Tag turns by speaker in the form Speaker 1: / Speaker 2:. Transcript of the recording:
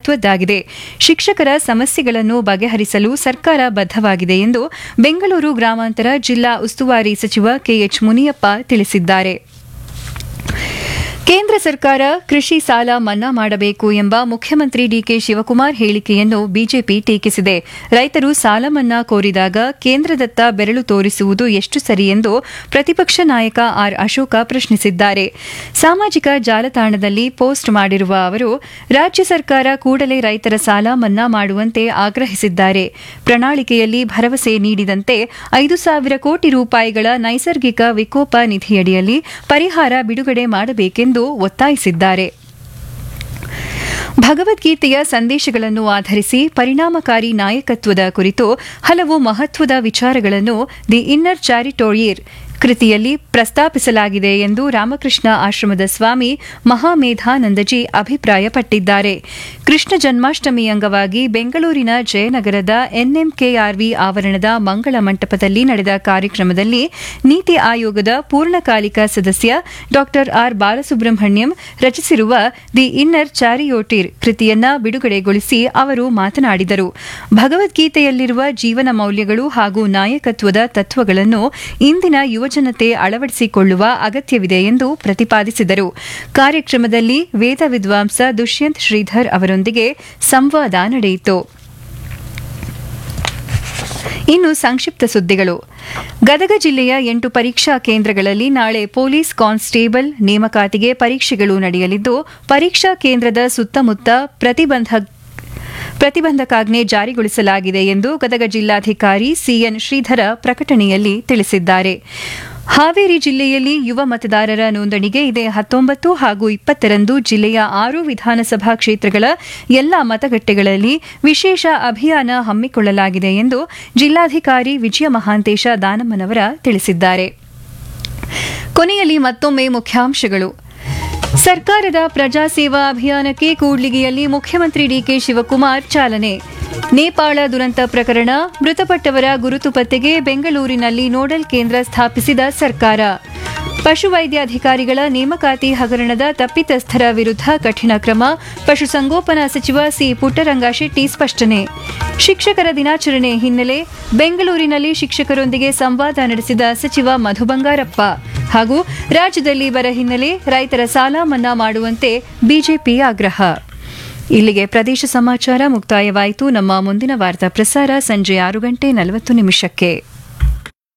Speaker 1: ಮಹತ್ವದ್ದಾಗಿದೆ ಶಿಕ್ಷಕರ ಸಮಸ್ಯೆಗಳನ್ನು ಬಗೆಹರಿಸಲು ಸರ್ಕಾರ ಬದ್ಧವಾಗಿದೆ ಎಂದು ಬೆಂಗಳೂರು ಗ್ರಾಮಾಂತರ ಜಿಲ್ಲಾ ಉಸ್ತುವಾರಿ ಸಚಿವ ಕೆಎಚ್ ಮುನಿಯಪ್ಪ ತಿಳಿಸಿದ್ದಾರೆ ಕೇಂದ್ರ ಸರ್ಕಾರ ಕೃಷಿ ಸಾಲ ಮನ್ನಾ ಮಾಡಬೇಕು ಎಂಬ ಮುಖ್ಯಮಂತ್ರಿ ಡಿಕೆ ಶಿವಕುಮಾರ್ ಹೇಳಿಕೆಯನ್ನು ಬಿಜೆಪಿ ಟೀಕಿಸಿದೆ ರೈತರು ಸಾಲ ಮನ್ನಾ ಕೋರಿದಾಗ ಕೇಂದ್ರದತ್ತ ಬೆರಳು ತೋರಿಸುವುದು ಎಷ್ಟು ಸರಿ ಎಂದು ಪ್ರತಿಪಕ್ಷ ನಾಯಕ ಆರ್ ಅಶೋಕ ಪ್ರಶ್ನಿಸಿದ್ದಾರೆ ಸಾಮಾಜಿಕ ಜಾಲತಾಣದಲ್ಲಿ ಪೋಸ್ಟ್ ಮಾಡಿರುವ ಅವರು ರಾಜ್ಯ ಸರ್ಕಾರ ಕೂಡಲೇ ರೈತರ ಸಾಲ ಮನ್ನಾ ಮಾಡುವಂತೆ ಆಗ್ರಹಿಸಿದ್ದಾರೆ ಪ್ರಣಾಳಿಕೆಯಲ್ಲಿ ಭರವಸೆ ನೀಡಿದಂತೆ ಐದು ಸಾವಿರ ಕೋಟಿ ರೂಪಾಯಿಗಳ ನೈಸರ್ಗಿಕ ವಿಕೋಪ ನಿಧಿಯಡಿಯಲ್ಲಿ ಪರಿಹಾರ ಬಿಡುಗಡೆ ಮಾಡಬೇಕೆಂದು ಒತ್ತಾಯಿಸಿದ್ದಾರೆ ಭಗವದ್ಗೀತೆಯ ಸಂದೇಶಗಳನ್ನು ಆಧರಿಸಿ ಪರಿಣಾಮಕಾರಿ ನಾಯಕತ್ವದ ಕುರಿತು ಹಲವು ಮಹತ್ವದ ವಿಚಾರಗಳನ್ನು ದಿ ಇನ್ನರ್ ಚಾರಿಟೋರಿಯರ್ ಕೃತಿಯಲ್ಲಿ ಪ್ರಸ್ತಾಪಿಸಲಾಗಿದೆ ಎಂದು ರಾಮಕೃಷ್ಣ ಆಶ್ರಮದ ಸ್ವಾಮಿ ಮಹಾಮೇಧಾನಂದಜಿ ಅಭಿಪ್ರಾಯಪಟ್ಟಿದ್ದಾರೆ ಕೃಷ್ಣ ಜನ್ಮಾಷ್ಟಮಿ ಅಂಗವಾಗಿ ಬೆಂಗಳೂರಿನ ಜಯನಗರದ ಎನ್ಎಂಕೆಆರ್ವಿ ಆವರಣದ ಮಂಗಳ ಮಂಟಪದಲ್ಲಿ ನಡೆದ ಕಾರ್ಯಕ್ರಮದಲ್ಲಿ ನೀತಿ ಆಯೋಗದ ಪೂರ್ಣಕಾಲಿಕ ಸದಸ್ಯ ಡಾ ಆರ್ ಬಾಲಸುಬ್ರಹ್ಮಣ್ಯಂ ರಚಿಸಿರುವ ದಿ ಇನ್ನರ್ ಚಾರಿಯೋಟಿರ್ ಕೃತಿಯನ್ನ ಬಿಡುಗಡೆಗೊಳಿಸಿ ಅವರು ಮಾತನಾಡಿದರು ಭಗವದ್ಗೀತೆಯಲ್ಲಿರುವ ಜೀವನ ಮೌಲ್ಯಗಳು ಹಾಗೂ ನಾಯಕತ್ವದ ತತ್ವಗಳನ್ನು ಇಂದಿನ ಯುವಜನತೆ ಅಳವಡಿಸಿಕೊಳ್ಳುವ ಅಗತ್ಯವಿದೆ ಎಂದು ಪ್ರತಿಪಾದಿಸಿದರು ಕಾರ್ಯಕ್ರಮದಲ್ಲಿ ವೇದ ವಿದ್ವಾಂಸ ದುಷ್ಯಂತ್ ಶ್ರೀಧರ್ ಅವರೊಂದಿಗೆ ಸಂವಾದ ನಡೆಯಿತು ಇನ್ನು ಸಂಕ್ಷಿಪ್ತ ಸುದ್ದಿಗಳು ಗದಗ ಜಿಲ್ಲೆಯ ಎಂಟು ಪರೀಕ್ಷಾ ಕೇಂದ್ರಗಳಲ್ಲಿ ನಾಳೆ ಪೊಲೀಸ್ ಕಾನ್ಸ್ಟೇಬಲ್ ನೇಮಕಾತಿಗೆ ಪರೀಕ್ಷೆಗಳು ನಡೆಯಲಿದ್ದು ಪರೀಕ್ಷಾ ಕೇಂದ್ರದ ಸುತ್ತಮುತ್ತ ಪ್ರತಿಬಂಧ ಪ್ರತಿಬಂಧಕಾಜ್ಞೆ ಜಾರಿಗೊಳಿಸಲಾಗಿದೆ ಎಂದು ಗದಗ ಜಿಲ್ಲಾಧಿಕಾರಿ ಸಿಎನ್ ಶ್ರೀಧರ ಪ್ರಕಟಣೆಯಲ್ಲಿ ತಿಳಿಸಿದ್ದಾರೆ ಹಾವೇರಿ ಜಿಲ್ಲೆಯಲ್ಲಿ ಯುವ ಮತದಾರರ ನೋಂದಣಿಗೆ ಇದೇ ಹತ್ತೊಂಬತ್ತು ಹಾಗೂ ಇಪ್ಪತ್ತರಂದು ಜಿಲ್ಲೆಯ ಆರು ವಿಧಾನಸಭಾ ಕ್ಷೇತ್ರಗಳ ಎಲ್ಲಾ ಮತಗಟ್ಟೆಗಳಲ್ಲಿ ವಿಶೇಷ ಅಭಿಯಾನ ಹಮ್ಮಿಕೊಳ್ಳಲಾಗಿದೆ ಎಂದು ಜಿಲ್ಲಾಧಿಕಾರಿ ವಿಜಯ ಮಹಾಂತೇಶ ದಾನಮ್ಮನವರ ತಿಳಿಸಿದ್ದಾರೆ ಕೊನೆಯಲ್ಲಿ ಮತ್ತೊಮ್ಮೆ ಮುಖ್ಯಾಂಶಗಳು ಸರ್ಕಾರದ ಪ್ರಜಾ ಸೇವಾ ಅಭಿಯಾನಕ್ಕೆ ಕೂಡ್ಲಿಗಿಯಲ್ಲಿ ಮುಖ್ಯಮಂತ್ರಿ ಡಿಕೆ ಶಿವಕುಮಾರ್ ಚಾಲನೆ ನೇಪಾಳ ದುರಂತ ಪ್ರಕರಣ ಮೃತಪಟ್ಟವರ ಗುರುತು ಪತ್ತೆಗೆ ಬೆಂಗಳೂರಿನಲ್ಲಿ ನೋಡಲ್ ಕೇಂದ್ರ ಸ್ಥಾಪಿಸಿದ ಸರ್ಕಾರ ಪಶುವೈದ್ಯಾಧಿಕಾರಿಗಳ ನೇಮಕಾತಿ ಹಗರಣದ ತಪ್ಪಿತಸ್ಥರ ವಿರುದ್ಧ ಕಠಿಣ ಕ್ರಮ ಪಶುಸಂಗೋಪನಾ ಸಚಿವ ಸಿ ಪುಟ್ಟರಂಗಶೆಟ್ಟಿ ಸ್ಪಷ್ಟನೆ ಶಿಕ್ಷಕರ ದಿನಾಚರಣೆ ಹಿನ್ನೆಲೆ ಬೆಂಗಳೂರಿನಲ್ಲಿ ಶಿಕ್ಷಕರೊಂದಿಗೆ ಸಂವಾದ ನಡೆಸಿದ ಸಚಿವ ಮಧು ಬಂಗಾರಪ್ಪ ಹಾಗೂ ರಾಜ್ಯದಲ್ಲಿ ಬರ ಹಿನ್ನೆಲೆ ರೈತರ ಸಾಲ ಮನ್ನಾ ಮಾಡುವಂತೆ ಬಿಜೆಪಿ ಆಗ್ರಹ ಇಲ್ಲಿಗೆ ಪ್ರದೇಶ ಸಮಾಚಾರ ಮುಕ್ತಾಯವಾಯಿತು ನಮ್ಮ ಮುಂದಿನ ವಾರ್ತಾ ಪ್ರಸಾರ ಸಂಜೆ ಆರು ಗಂಟೆ ನಲವತ್ತು ನಿಮಿಷಕ್ಕೆ